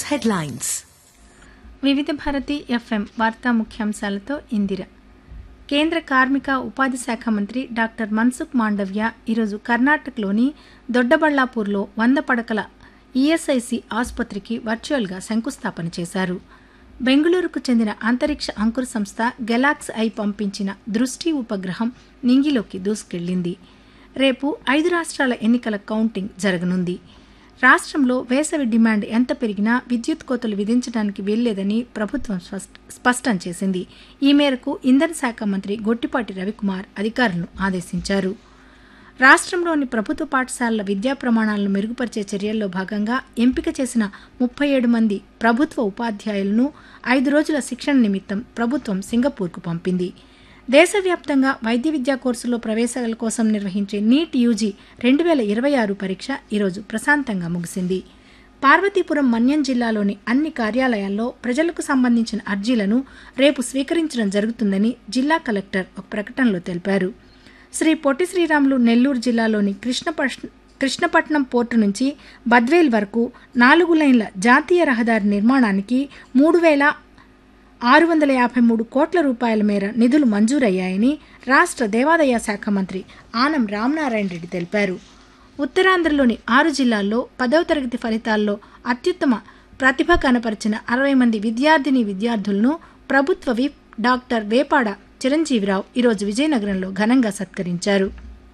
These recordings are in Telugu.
headlines. వివిధ భారతి ఎఫ్ఎం వార్తా ముఖ్యాంశాలతో ఇందిర కేంద్ర కార్మిక ఉపాధి శాఖ మంత్రి డాక్టర్ మన్సుఖ్ మాండవ్య ఈరోజు కర్ణాటకలోని దొడ్డబళ్లాపూర్లో వంద పడకల ఈఎస్ఐసి ఆసుపత్రికి వర్చువల్గా శంకుస్థాపన చేశారు బెంగళూరుకు చెందిన అంతరిక్ష అంకుర సంస్థ గెలాక్స్ ఐ పంపించిన దృష్టి ఉపగ్రహం నింగిలోకి దూసుకెళ్లింది రేపు ఐదు రాష్ట్రాల ఎన్నికల కౌంటింగ్ జరగనుంది రాష్ట్రంలో వేసవి డిమాండ్ ఎంత పెరిగినా విద్యుత్ కోతలు విధించడానికి వీల్లేదని ప్రభుత్వం స్పష్ట- స్పష్టం చేసింది ఈ మేరకు ఇంధన శాఖ మంత్రి గొట్టిపాటి రవికుమార్ అధికారులను ఆదేశించారు రాష్ట్రంలోని ప్రభుత్వ పాఠశాలల విద్యా ప్రమాణాలను మెరుగుపరిచే చర్యల్లో భాగంగా ఎంపిక చేసిన ముప్పై ఏడు మంది ప్రభుత్వ ఉపాధ్యాయులను ఐదు రోజుల శిక్షణ నిమిత్తం ప్రభుత్వం సింగపూర్కు పంపింది దేశవ్యాప్తంగా వైద్య విద్యా కోర్సుల్లో ప్రవేశాల కోసం నిర్వహించే నీట్ యూజీ రెండు వేల ఇరవై ఆరు పరీక్ష ఈరోజు ప్రశాంతంగా ముగిసింది పార్వతీపురం మన్యం జిల్లాలోని అన్ని కార్యాలయాల్లో ప్రజలకు సంబంధించిన అర్జీలను రేపు స్వీకరించడం జరుగుతుందని జిల్లా కలెక్టర్ ఒక ప్రకటనలో తెలిపారు శ్రీ పొట్టి శ్రీరాములు నెల్లూరు జిల్లాలోని కృష్ణపట్ కృష్ణపట్నం పోర్టు నుంచి బద్వేల్ వరకు నాలుగు లైన్ల జాతీయ రహదారి నిర్మాణానికి మూడు వేల ఆరు వందల యాభై మూడు కోట్ల రూపాయల మేర నిధులు మంజూరయ్యాయని రాష్ట్ర దేవాదాయ శాఖ మంత్రి ఆనం రామనారాయణ రెడ్డి తెలిపారు ఉత్తరాంధ్రలోని ఆరు జిల్లాల్లో పదవ తరగతి ఫలితాల్లో అత్యుత్తమ ప్రతిభ కనపరిచిన అరవై మంది విద్యార్థిని విద్యార్థులను ప్రభుత్వ విప్ డాక్టర్ వేపాడ చిరంజీవిరావు ఈరోజు విజయనగరంలో ఘనంగా సత్కరించారు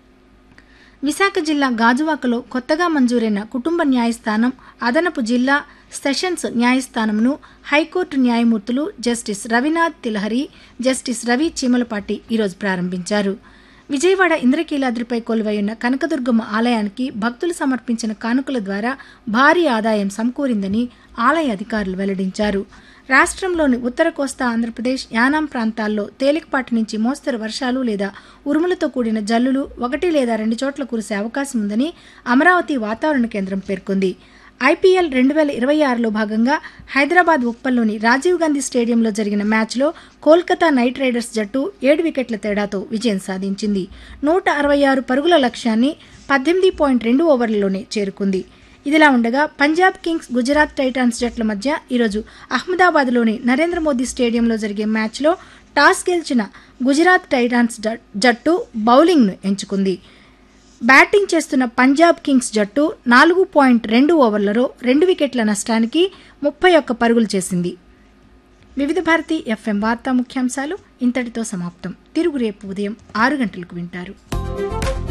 విశాఖ జిల్లా గాజువాకలో కొత్తగా మంజూరైన కుటుంబ న్యాయస్థానం అదనపు జిల్లా సెషన్స్ న్యాయస్థానంను హైకోర్టు న్యాయమూర్తులు జస్టిస్ రవినాథ్ తిలహరి జస్టిస్ రవి చీమలపాటి ఈరోజు ప్రారంభించారు విజయవాడ ఇంద్రకీలాద్రిపై కొలువైన కనకదుర్గమ్మ ఆలయానికి భక్తులు సమర్పించిన కానుకల ద్వారా భారీ ఆదాయం సమకూరిందని ఆలయ అధికారులు వెల్లడించారు రాష్ట్రంలోని ఉత్తర కోస్తా ఆంధ్రప్రదేశ్ యానాం ప్రాంతాల్లో తేలికపాటి నుంచి మోస్తరు వర్షాలు లేదా ఉరుములతో కూడిన జల్లులు ఒకటి లేదా రెండు చోట్ల కురిసే అవకాశం ఉందని అమరావతి వాతావరణ కేంద్రం పేర్కొంది ఐపీఎల్ రెండు వేల ఇరవై ఆరులో భాగంగా హైదరాబాద్ ఉప్పల్లోని రాజీవ్ గాంధీ స్టేడియంలో జరిగిన మ్యాచ్లో కోల్కతా నైట్ రైడర్స్ జట్టు ఏడు వికెట్ల తేడాతో విజయం సాధించింది నూట అరవై ఆరు పరుగుల లక్ష్యాన్ని పద్దెనిమిది పాయింట్ రెండు ఓవర్లలోనే చేరుకుంది ఇదిలా ఉండగా పంజాబ్ కింగ్స్ గుజరాత్ టైటాన్స్ జట్ల మధ్య ఈరోజు అహ్మదాబాద్లోని నరేంద్ర మోదీ స్టేడియంలో జరిగే మ్యాచ్లో టాస్ గెలిచిన గుజరాత్ టైటాన్స్ జ- జట్టు బౌలింగ్ను ఎంచుకుంది బ్యాటింగ్ చేస్తున్న పంజాబ్ కింగ్స్ జట్టు నాలుగు పాయింట్ రెండు ఓవర్లలో రెండు వికెట్ల నష్టానికి ముప్పై ఒక్క పరుగులు చేసింది వివిధ భారతి ఎఫ్ఎం వార్తా ముఖ్యాంశాలు ఇంతటితో సమాప్తం తిరుగు రేపు ఉదయం ఆరు గంటలకు వింటారు